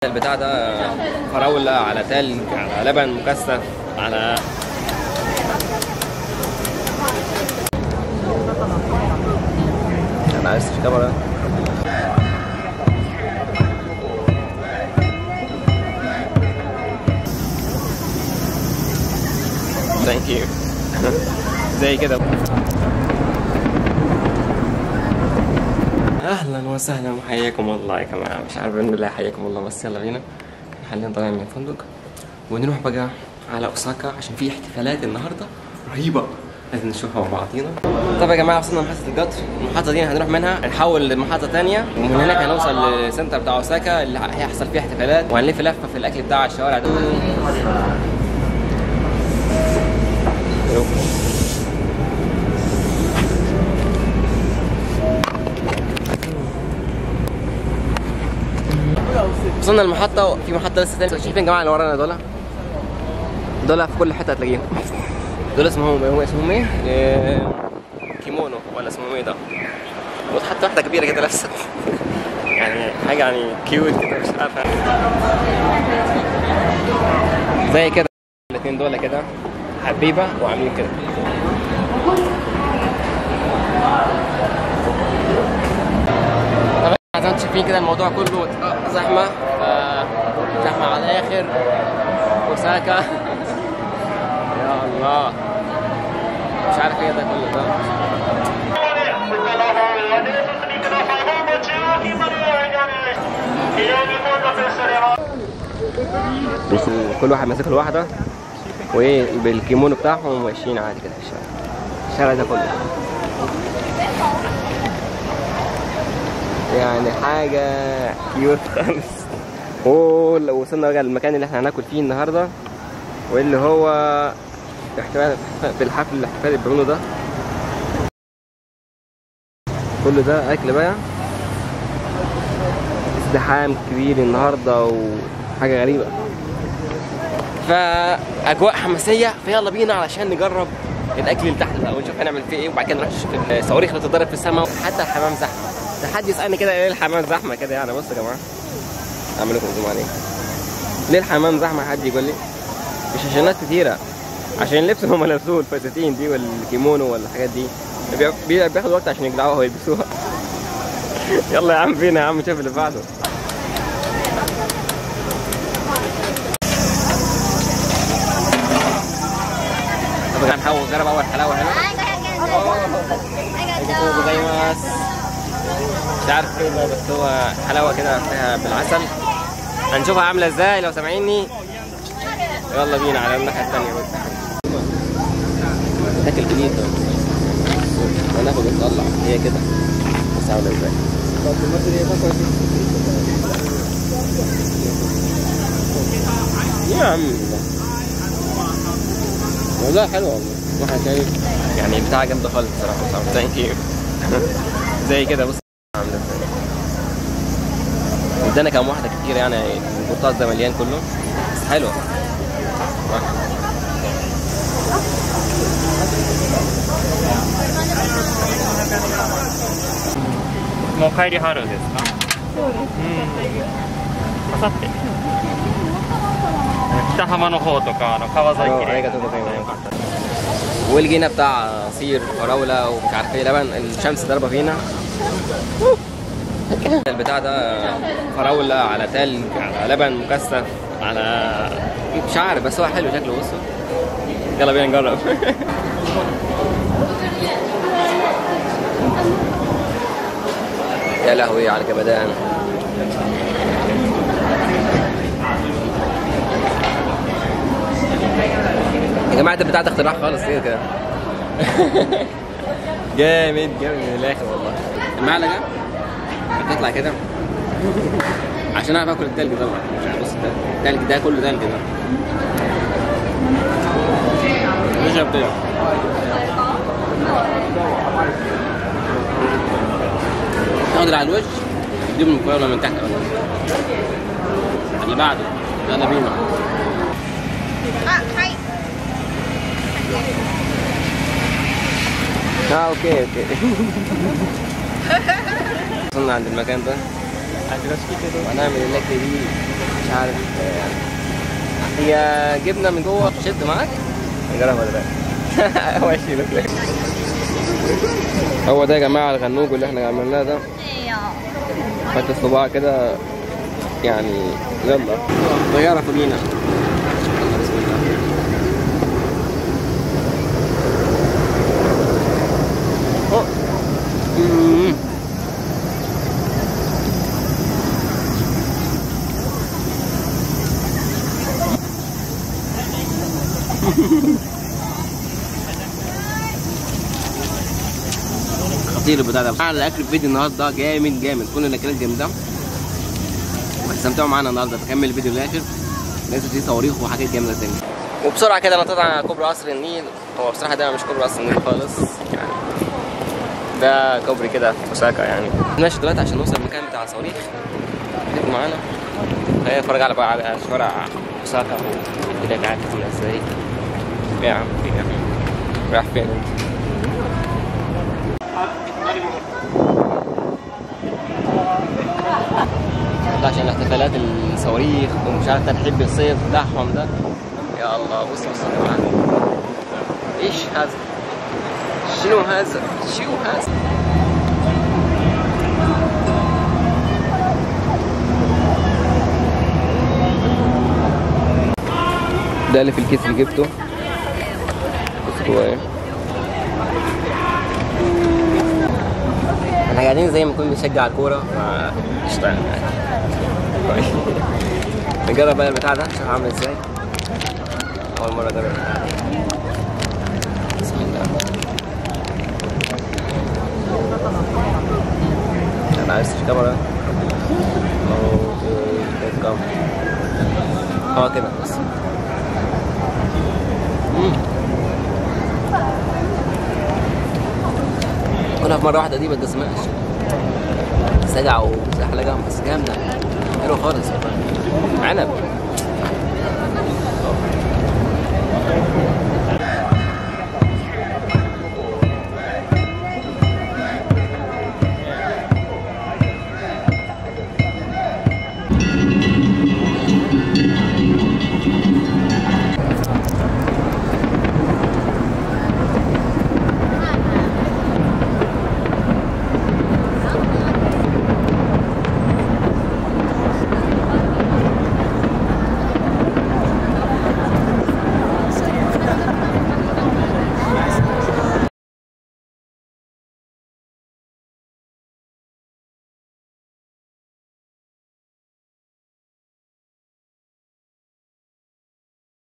البتاع ده فراولة على تلج على لبن مكثف على انا عايز الكاميرا ثانك يو زي كده اهلا وسهلا وحياكم الله يا جماعه مش عارف ان الله حياكم الله بس يلا بينا حاليا طالعين من الفندق ونروح بقى على اوساكا عشان في احتفالات النهارده رهيبه لازم نشوفها مع بعضينا طب يا جماعه وصلنا محطه القطر المحطه دي هنروح منها نحول لمحطه تانية ومن هناك هنوصل للسنتر بتاع اوساكا اللي هيحصل فيه احتفالات وهنلف لفه في الاكل بتاع الشوارع ده يو. وصلنا المحطة وفي محطة لسه تانية شايفين الجماعة اللي ورانا دول؟ دول في كل حتة هتلاقيهم دول اسمهم هم اسمهم ايه؟ إيه، كيمونو ولا اسمهم ايه ده؟ بص حتى واحدة كبيرة كده لابسة يعني حاجة يعني كيوت كده مش عارف زي كده الاتنين دول كده حبيبة وعاملين كده طبعا زي ما انتم شايفين كده الموضوع كله زحمة آه، زحمة على الآخر وساكا يا الله مش عارف ايه ده كله ده بس كل واحد ماسك له واحدة وايه بالكيمونو بتاعهم ماشيين عادي كده في الشارع الشارع ده كله يعني حاجة كيوت خالص وال- وصلنا بقى للمكان اللي احنا هناكل فيه النهارده واللي هو احتفال في الحفل الاحتفال اللي بيعملوا ده كل ده اكل بقى ازدحام كبير النهارده وحاجه غريبه فاجواء حماسيه فيلا بينا علشان نجرب الاكل اللي تحت ده ونشوف هنعمل فيه ايه وبعد كده نروح نشوف الصواريخ اللي بتتضرب في السماء حتى الحمام زحمه ده حد يسالني كده ايه الحمام زحمه كده يعني بصوا يا جماعه اعمل لكم زوم عليه ليه الحمام زحمه حد يقول لي مش عشان ناس كتيره عشان اللبس اللي هم لابسوه الفساتين دي والكيمونو ولا الحاجات دي بي- بي- بياخد وقت عشان يقلعوها ويلبسوها يلا يا عم فينا يا عم شوف اللي بعده طب هنحاول نجرب اول حلاوه هنا جوزايماس مش عارف ايه ده بس هو حلاوه كده فيها بالعسل هنشوفها عامله ازاي لو سامعيني يلا بينا على الناحيه الثانيه بس اكل جديد ده هناخد نطلع هي كده بس عامله ازاي يا عم والله حلوه والله واحد شايف يعني بتاع جامده خالص بصراحه ثانك يو زي كده بص عامله ازاي ادانا كام واحده كتير يعني البطاط ده مليان كله بس حلوه もう帰りはるんですかそうですあさって北浜の方とかあの川沿い綺麗ありがとうございますوالجينا بتاع عصير فراوله ومش عارف ايه لبن الشمس ضربه فينا البتاع ده فراوله على تلج على لبن مكثف على مش عارف بس هو حلو شكله بصوا يلا بينا نجرب يا لهوي على الجمدان يا جماعه ده بتاع ده اختراع خالص ايه كده جامد جامد من الاخر والله المعلقه بتطلع كده عشان اعرف اكل التلج طبعا يعني بص التلج- التلج ده كله تلج ده اشرب تلج ناخد اللي على الوش نجيب المكرونه من تحت بقى. اللي بعده يلا بينا あはい اه اوكي اوكي وصلنا عند المكان ده وهنعمل الاكل دي عارف آه، هي جبنه من جوه شد معاك نجربها دلوقتي هو يشيل هو ده يا جماعه الغنوج اللي احنا عملناه ده حط الصباع كده يعني يلا طياره فوقينا يلا بسم الله أوه. مم. خطير البتاع ده على الاكل في فيديو النهارده جامد جامد كل الاكلات جامده استمتعوا معانا النهارده فكمل الفيديو للاخر لازم فيه صواريخ وحاجات جامده تاني وبسرعه كده نطيت على كوبري قصر النيل هو بصراحه ده مش كوبري قصر النيل خالص يعني ده كوبري كده في اوساكا يعني ماشي دلوقتي عشان نوصل المكان بتاع الصواريخ خليكم معانا خلينا نتفرج على بقى على شوارع اوساكا والدنيا قاعده عامله ازاي يا عم يا عم رايح فين انت؟ ده عشان احتفالات الصواريخ ومش عارف ترحيب بالصيف بتاعهم ده يا الله بص بص يا جماعه ايش هذا؟ شنو هذا؟ شنو هذا؟ ده اللي في الكيس اللي جبته بص جواه ايه احنا قاعدين زي ما نكون بنشجع الكوره فقشطه يعني كويس. نجرب بقى البتاع ده نشوف عامل ازاي اول مره اجرب البتاع ده بسم الله انا عايز الكاميرا اهو الكاميرا اه كده بس مم. كلها في مره واحده دي ما تسمعش سجع وزحلقه بس جامده حلو خالص عنب